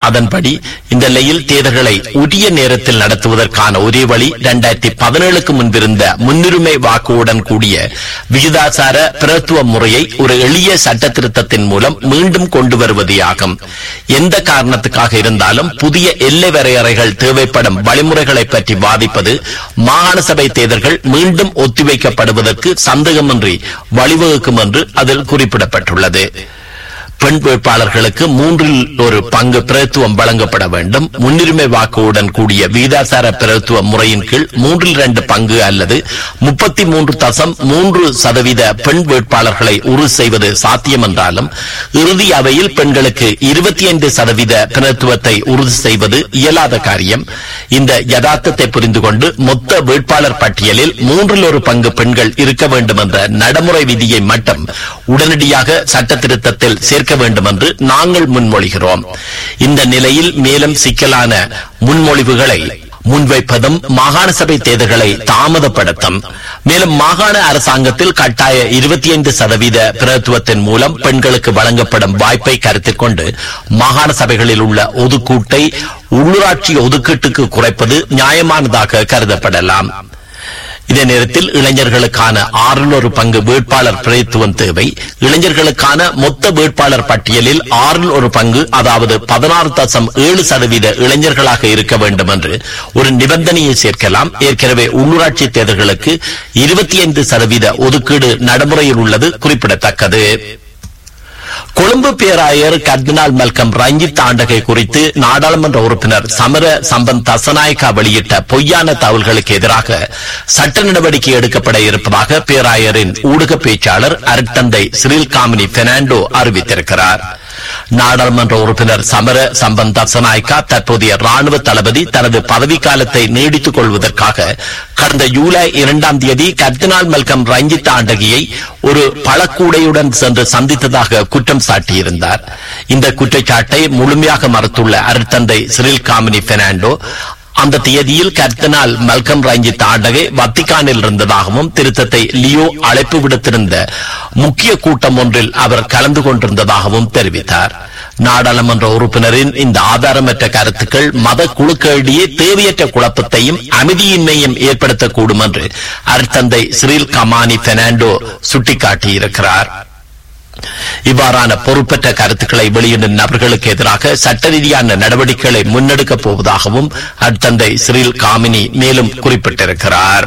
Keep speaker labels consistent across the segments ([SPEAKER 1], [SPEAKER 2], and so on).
[SPEAKER 1] அதன்படி இந்த நிலையில் தேர்தல்களை உரிய நேரத்தில் நடத்துவதற்கான ஒரே வழி இரண்டாயிரத்தி பதினேழுக்கு முன்பிருந்த முன்னுரிமை வாக்குடன் கூடிய விகிதாசார பிரத்துவ முறையை ஒரு எளிய சட்ட திருத்தத்தின் மூலம் மீண்டும் கொண்டு வருவதேயாகும் எந்த காரணத்துக்காக இருந்தாலும் புதிய எல்லை வரையறைகள் தேவைப்படும் வழிமுறைகளை பற்றி வாதிப்பது மாகாண சபை தேர்தல்கள் மீண்டும் ஒத்திவைக்கப்படுவதற்கு சந்தேகமின்றி வழிவகுக்கும் என்று அதில் குறிப்பிடப்பட்டுள்ளது பெண் வேட்பாளர்களுக்கு மூன்றில் ஒரு பங்கு பிரத்துவம் வழங்கப்பட வேண்டும் முன்னுரிமை வாக்குடன் கூடிய விகிதாசார பிரத்துவ முறையின் கீழ் மூன்றில் இரண்டு பங்கு அல்லது முப்பத்தி மூன்று தசம் மூன்று சதவீத பெண் வேட்பாளர்களை உறுதி செய்வது சாத்தியம் என்றாலும் இறுதி அவையில் பெண்களுக்கு இருபத்தி ஐந்து சதவீத பிரத்துவத்தை உறுதி செய்வது இயலாத காரியம் இந்த யதார்த்தத்தை புரிந்து கொண்டு மொத்த வேட்பாளர் பட்டியலில் மூன்றில் ஒரு பங்கு பெண்கள் இருக்க வேண்டும் என்ற நடைமுறை விதியை மட்டும் உடனடியாக சட்ட திருத்தத்தில் சேர்க்க வேண்டும் என்று நாங்கள் முன்மொழிகிறோம் இந்த நிலையில் மேலும் சிக்கலான முன்மொழிவுகளை முன்வைப்பதும் மாகாண சபை தேர்தல்களை தாமதப்படுத்தும் மேலும் மாகாண அரசாங்கத்தில் கட்டாய இருபத்தி ஐந்து சதவீத பிரத்துவத்தின் மூலம் பெண்களுக்கு வழங்கப்படும் வாய்ப்பை கருத்தில் கொண்டு மாகாண சபைகளில் உள்ள ஒதுக்கூட்டை உள்ளூராட்சி ஒதுக்கீட்டுக்கு குறைப்பது நியாயமானதாக கருதப்படலாம் இதே நேரத்தில் இளைஞர்களுக்கான ஆறில் ஒரு பங்கு வேட்பாளர் பிரதித்துவம் தேவை இளைஞர்களுக்கான மொத்த வேட்பாளர் பட்டியலில் ஆறில் ஒரு பங்கு அதாவது பதினாறு தசம் ஏழு சதவீத இளைஞர்களாக இருக்க வேண்டும் என்று ஒரு நிபந்தனையை சேர்க்கலாம் ஏற்கனவே உள்ளூராட்சி தேர்தல்களுக்கு இருபத்தி ஐந்து சதவீத ஒதுக்கீடு நடைமுறையில் உள்ளது குறிப்பிடத்தக்கது கொழும்பு பேராயர் கர்தினால் மல்கம் ரஞ்சித் ஆண்டகை குறித்து நாடாளுமன்ற உறுப்பினர் சமர சம்பந்த் தசநாயக்கா வெளியிட்ட பொய்யான தகவல்களுக்கு எதிராக சட்ட நடவடிக்கை எடுக்கப்பட இருப்பதாக பேராயரின் ஊடக பேச்சாளர் அருட்தந்தை சிறில் காமினி பெர்னாண்டோ அறிவித்திருக்கிறார் நாடாளுமன்ற உறுப்பினர் சமர சம்பந்த் தசநாயக்கா தற்போதைய ராணுவ தளபதி தனது பதவிக்காலத்தை நீடித்துக் கொள்வதற்காக கடந்த ஜூலை இரண்டாம் தேதி கர்தினால் மல்கம் ரஞ்சித் ஆண்டகியை ஒரு பழக்கூடையுடன் சென்று சந்தித்ததாக குற்றம் சாட்டியிருந்தார் இந்த குற்றச்சாட்டை முழுமையாக மறுத்துள்ள அருட்தந்தை சிறில் காமினி பெர்னாண்டோ அந்த தேதியில் கர்த்தனால் மல்கம் ரஞ்சித் ஆண்டகை வத்திக்கானில் இருந்ததாகவும் திருத்தத்தை லியோ அழைப்பு விடுத்திருந்த முக்கிய கூட்டம் ஒன்றில் அவர் கலந்து கொண்டிருந்ததாகவும் தெரிவித்தார் நாடாளுமன்ற உறுப்பினரின் இந்த ஆதாரமற்ற கருத்துக்கள் மத குழுக்களிடையே தேவையற்ற குழப்பத்தையும் அமைதியின்மையும் ஏற்படுத்தக்கூடும் என்று அருட்தந்தை சிறில் கமானி பெர்னாண்டோ சுட்டிக்காட்டியிருக்கிறார் இவ்வாறான பொறுப்பற்ற கருத்துக்களை வெளியிடும் நபர்களுக்கு எதிராக சட்ட ரீதியான நடவடிக்கைகளை முன்னெடுக்கப் போவதாகவும் அத்தந்தை சிறில் காமினி மேலும் குறிப்பிட்டிருக்கிறார்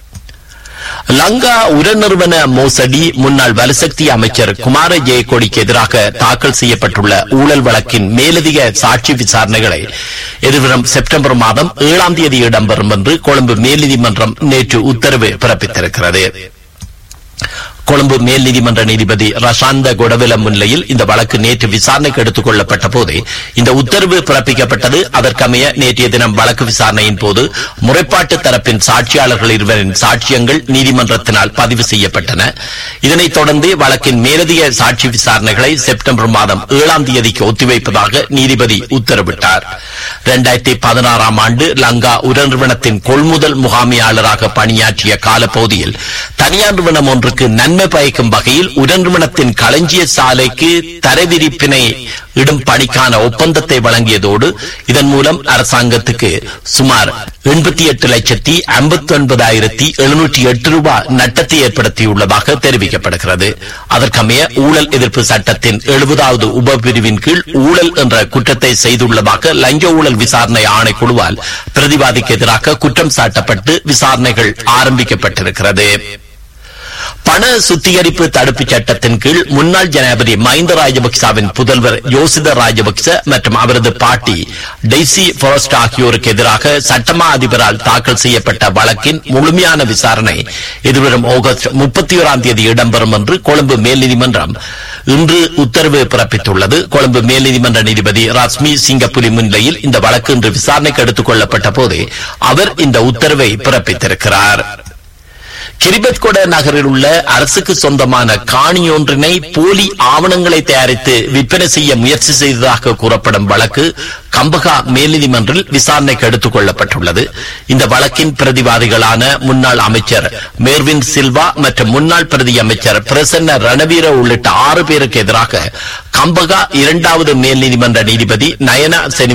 [SPEAKER 1] லங்கா உரநிறுவன மோசடி முன்னாள் வலுசக்தி அமைச்சர் குமார ஜெயக்கொடிக்கு எதிராக தாக்கல் செய்யப்பட்டுள்ள ஊழல் வழக்கின் மேலதிக சாட்சி விசாரணைகளை எதிர்வரும் செப்டம்பர் மாதம் ஏழாம் தேதி இடம்பெறும் என்று கொழும்பு மேல்நீதிமன்றம் நேற்று உத்தரவு பிறப்பித்திருக்கிறது கொழும்பு மேல் நீதிமன்ற நீதிபதி ரஷாந்த கொடவில முன்னிலையில் இந்த வழக்கு நேற்று விசாரணைக்கு எடுத்துக் கொள்ளப்பட்ட போது இந்த உத்தரவு பிறப்பிக்கப்பட்டது அதற்கமைய நேற்றைய தினம் வழக்கு விசாரணையின் போது முறைப்பாட்டு தரப்பின் சாட்சியாளர்கள் இருவரின் சாட்சியங்கள் நீதிமன்றத்தினால் பதிவு செய்யப்பட்டன இதனைத் தொடர்ந்து வழக்கின் மேலதிக சாட்சி விசாரணைகளை செப்டம்பர் மாதம் ஏழாம் தேதிக்கு ஒத்திவைப்பதாக நீதிபதி உத்தரவிட்டார் இரண்டாயிரத்தி பதினாறாம் ஆண்டு லங்கா உரநிறுவனத்தின் கொள்முதல் முகாமையாளராக பணியாற்றிய காலப்பகுதியில் தனியார் நிறுவனம் ஒன்றுக்கு நன்மை பயக்கும் வகையில் உடன்நிறுவனத்தின் களஞ்சிய சாலைக்கு தரவிரிப்பினை இடும் பணிக்கான ஒப்பந்தத்தை வழங்கியதோடு இதன் மூலம் அரசாங்கத்துக்கு சுமார் எண்பத்தி எட்டு லட்சத்தி ஐம்பத்தி ஒன்பதாயிரத்தி எழுநூற்றி எட்டு ரூபாய் நட்டத்தை ஏற்படுத்தியுள்ளதாக தெரிவிக்கப்படுகிறது அதற்கமைய ஊழல் எதிர்ப்பு சட்டத்தின் எழுபதாவது உபபிரிவின் கீழ் ஊழல் என்ற குற்றத்தை செய்துள்ளதாக லஞ்ச ஊழல் விசாரணை ஆணைக்குழுவால் பிரதிவாதிக்கு எதிராக குற்றம் சாட்டப்பட்டு விசாரணைகள் ஆரம்பிக்கப்பட்டிருக்கிறது பண சுத்திகரிப்பு தடுப்புச் சட்டத்தின் கீழ் முன்னாள் ஜனாதிபதி மஹிந்த ராஜபக்சவின் புதல்வர் யோசித ராஜபக்ச மற்றும் அவரது பாட்டி டெய்சி ஃபாரஸ்ட் ஆகியோருக்கு எதிராக சட்டமா அதிபரால் தாக்கல் செய்யப்பட்ட வழக்கின் முழுமையான விசாரணை எதிர்வரும் ஆகஸ்ட் முப்பத்தி ஓராம் தேதி இடம்பெறும் என்று கொழும்பு மேல் நீதிமன்றம் இன்று உத்தரவு பிறப்பித்துள்ளது கொழும்பு மேல் நீதிமன்ற நீதிபதி ரஸ்மி சிங்கப்புலி முன்னிலையில் இந்த வழக்கு இன்று விசாரணைக்கு எடுத்துக் கொள்ளப்பட்ட போது அவர் இந்த உத்தரவை பிறப்பித்திருக்கிறார் கிரிபத்கொட நகரில் உள்ள அரசுக்கு சொந்தமான காணியொன்றினை போலி ஆவணங்களை தயாரித்து விற்பனை செய்ய முயற்சி செய்ததாக கூறப்படும் வழக்கு கம்பகா மேல்நீதிமன்றில் விசாரணைக்கு எடுத்துக் கொள்ளப்பட்டுள்ளது இந்த வழக்கின் பிரதிவாதிகளான முன்னாள் அமைச்சர் மேர்வின் சில்வா மற்றும் முன்னாள் பிரதி அமைச்சர் பிரசன்ன ரணவீர உள்ளிட்ட ஆறு பேருக்கு எதிராக கம்பகா இரண்டாவது மேல் நீதிமன்ற நீதிபதி நயனா செனி